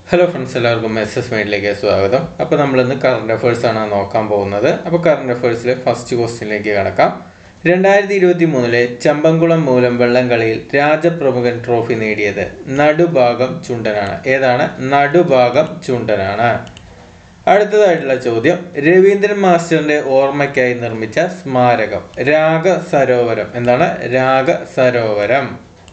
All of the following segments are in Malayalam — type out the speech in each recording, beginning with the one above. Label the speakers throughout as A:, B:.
A: ഹലോ ഫ്രണ്ട്സ് എല്ലാവർക്കും എസ് എസ് മൈഡിലേക്ക് സ്വാഗതം അപ്പോൾ നമ്മളിന്ന് കറണ്ട് അഫയേഴ്സ് ആണ് നോക്കാൻ പോകുന്നത് അപ്പോൾ കറണ്ട് അഫയേഴ്സിലെ ഫസ്റ്റ് ക്വസ്റ്റ്യനിലേക്ക് കടക്കാം രണ്ടായിരത്തി ഇരുപത്തി മൂന്നിലെ ചമ്പംകുളം മൂലം വെള്ളംകളിയിൽ രാജപ്രമുഖൻ ട്രോഫി നേടിയത് നടുഭാഗം ചുണ്ടനാണ് ഏതാണ് നടുഭാഗം ചുണ്ടനാണ് അടുത്തതായിട്ടുള്ള ചോദ്യം രവീന്ദ്രൻ മാസ്റ്ററിന്റെ ഓർമ്മയ്ക്കായി നിർമ്മിച്ച സ്മാരകം രാഗ സരോവരം എന്താണ് രാഗ സരോവരം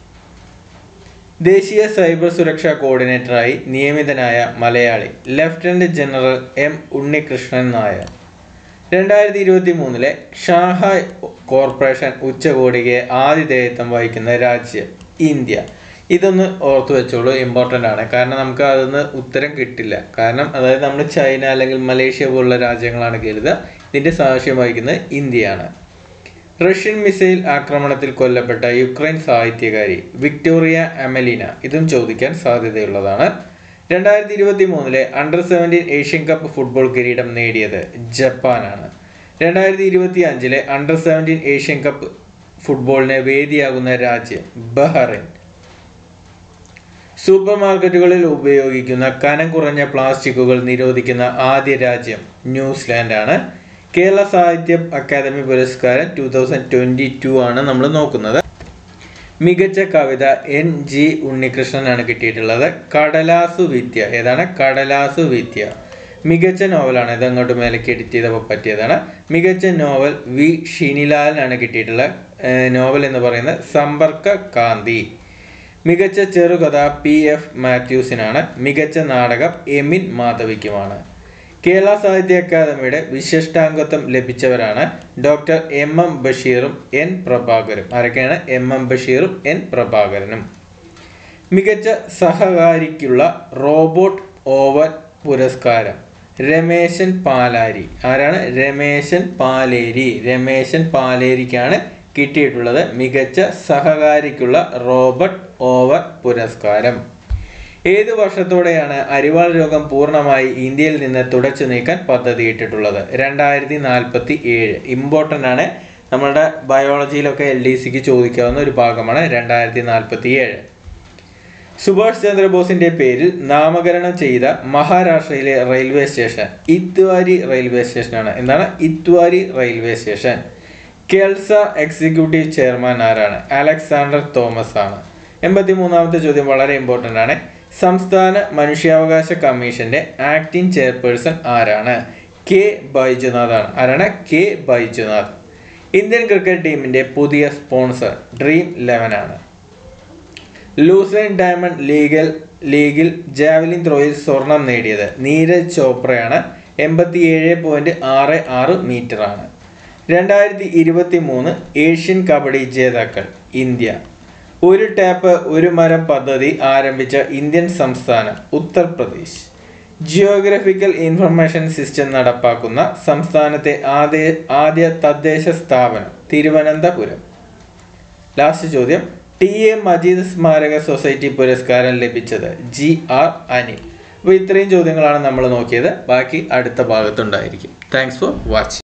A: ദേശീയ സൈബർ സുരക്ഷാ കോർഡിനേറ്ററായി നിയമിതനായ Malayali lieutenant general M Unnikrishnan Nair രണ്ടായിരത്തി ഇരുപത്തി മൂന്നിലെ ഷാങ്ഹായ് കോർപ്പറേഷൻ ഉച്ചകോടിക്ക് ആതിഥേയത്വം വഹിക്കുന്ന രാജ്യം ഇന്ത്യ ഇതൊന്ന് ഓർത്തു വെച്ചോളൂ ഇമ്പോർട്ടൻ്റ് ആണ് കാരണം നമുക്ക് അതൊന്ന് ഉത്തരം കിട്ടില്ല കാരണം അതായത് നമ്മൾ ചൈന അല്ലെങ്കിൽ മലേഷ്യ പോലുള്ള രാജ്യങ്ങളാണ് കരുതുക ഇതിൻ്റെ സാക്ഷ്യം വഹിക്കുന്നത് ഇന്ത്യയാണ് റഷ്യൻ മിസൈൽ ആക്രമണത്തിൽ കൊല്ലപ്പെട്ട യുക്രൈൻ സാഹിത്യകാരി വിക്ടോറിയ അമലീന ഇതും ചോദിക്കാൻ സാധ്യതയുള്ളതാണ് രണ്ടായിരത്തി ഇരുപത്തി മൂന്നിലെ under seventeen Asian cup football കിരീടം നേടിയത് ജപ്പാനാണ് രണ്ടായിരത്തി ഇരുപത്തി അഞ്ചിലെ അണ്ടർ സെവൻറ്റീൻ ഏഷ്യൻ കപ്പ് ഫുട്ബോളിന് വേദിയാകുന്ന രാജ്യം ബഹ്റൈൻ സൂപ്പർ മാർക്കറ്റുകളിൽ ഉപയോഗിക്കുന്ന കനം കുറഞ്ഞ പ്ലാസ്റ്റിക്കുകൾ നിരോധിക്കുന്ന ആദ്യ രാജ്യം ന്യൂസിലാൻഡ് ആണ് കേരള സാഹിത്യ അക്കാദമി പുരസ്കാരം ടൂ തൗസൻഡ് ട്വൻറ്റി ടു ആണ് നമ്മൾ നോക്കുന്നത് മികച്ച കവിത എൻ ജി ഉണ്ണികൃഷ്ണനാണ് കിട്ടിയിട്ടുള്ളത് കടലാസു വിദ്യ ഏതാണ് കടലാസു വിദ്യ മികച്ച നോവലാണ് ഇത് അങ്ങോട്ട് മേലേക്ക് എഡിറ്റ് ചെയ്തപ്പോൾ പറ്റിയതാണ് മികച്ച നോവൽ വി ഷിനിലാലിനാണ് കിട്ടിയിട്ടുള്ള നോവൽ എന്ന് പറയുന്നത് സമ്പർക്ക കാന്തി മികച്ച ചെറുകഥ പി എഫ് മാത്യൂസിനാണ് മികച്ച നാടകം എമിൻ മാധവിക്കുമാണ് കേരള സാഹിത്യ അക്കാദമിയുടെ വിശിഷ്ടാംഗത്വം ലഭിച്ചവരാണ് ഡോക്ടർ എം എം ബഷീറും എൻ പ്രഭാകരും ആരൊക്കെയാണ് എം എം ബഷീറും എൻ പ്രഭാകരനും മികച്ച സഹകാരിക്കുള്ള റോബോട്ട് ഓവർ പുരസ്കാരം രമേശൻ പാലാരി ആരാണ് രമേശൻ പാലേരി രമേശൻ പാലേരിക്കാണ് കിട്ടിയിട്ടുള്ളത് മികച്ച സഹകാരിക്കുള്ള റോബർട്ട് ഓവർ പുരസ്കാരം ഏത് വർഷത്തോടെയാണ് അരിവാൾ രോഗം പൂർണ്ണമായി ഇന്ത്യയിൽ നിന്ന് തുടച്ചു നീക്കാൻ പദ്ധതിയിട്ടിട്ടുള്ളത് രണ്ടായിരത്തി നാൽപ്പത്തി ഏഴ് ഇമ്പോർട്ടൻ്റ് ആണ് നമ്മുടെ ബയോളജിയിലൊക്കെ എൽ ഡി സിക്ക് ചോദിക്കാവുന്ന ഒരു ഭാഗമാണ് രണ്ടായിരത്തി നാൽപ്പത്തി ഏഴ് സുഭാഷ് ചന്ദ്രബോസിന്റെ പേരിൽ നാമകരണം ചെയ്ത മഹാരാഷ്ട്രയിലെ റെയിൽവേ സ്റ്റേഷൻ ഇത്വാരി റെയിൽവേ സ്റ്റേഷനാണ് എന്താണ് Itwari railway station KELSA executive chairman ആരാണ് അലക്സാണ്ടർ തോമസ് ആണ് എൺപത്തി മൂന്നാമത്തെ ചോദ്യം വളരെ ഇമ്പോർട്ടൻ്റ് ആണ് സംസ്ഥാന മനുഷ്യാവകാശ കമ്മീഷന്റെ ആക്ടിംഗ് ചെയർപേഴ്സൺ ആരാണ് കെ ബൈജുനാഥ് ആണ് ആരാണ് കെ ബൈജുനാഥ് ഇന്ത്യൻ ക്രിക്കറ്റ് ടീമിന്റെ പുതിയ സ്പോൺസർ ഡ്രീം ലെവൻ ആണ് ലൂസൈൻ ഡയമണ്ട് ലീഗൽ ലീഗിൽ ജാവലിൻ ത്രോയിൽ സ്വർണം നേടിയത് നീരജ് ചോപ്രയാണ് എൺപത്തി ഏഴ് പോയിന്റ് ആറ് ആറ് മീറ്റർ ആണ് രണ്ടായിരത്തി ഇരുപത്തി മൂന്ന് ഏഷ്യൻ കബഡി ജേതാക്കൾ ഇന്ത്യ ഒരു ടാപ്പ് ഒരു മരം പദ്ധതി ആരംഭിച്ച ഇന്ത്യൻ സംസ്ഥാനം ഉത്തർപ്രദേശ് ജിയോഗ്രഫിക്കൽ ഇൻഫർമേഷൻ സിസ്റ്റം നടപ്പാക്കുന്ന സംസ്ഥാനത്തെ ആദ്യ ആദ്യ തദ്ദേശ സ്ഥാപനം തിരുവനന്തപുരം ലാസ്റ്റ് ചോദ്യം ടി എ മജീദ് സ്മാരക സൊസൈറ്റി പുരസ്കാരം ലഭിച്ചത് ജി ആർ അനിൽ അപ്പോൾ ഇത്രയും ചോദ്യങ്ങളാണ് നമ്മൾ നോക്കിയത് ബാക്കി അടുത്ത ഭാഗത്തുണ്ടായിരിക്കും താങ്ക്സ് ഫോർ വാച്ചിങ്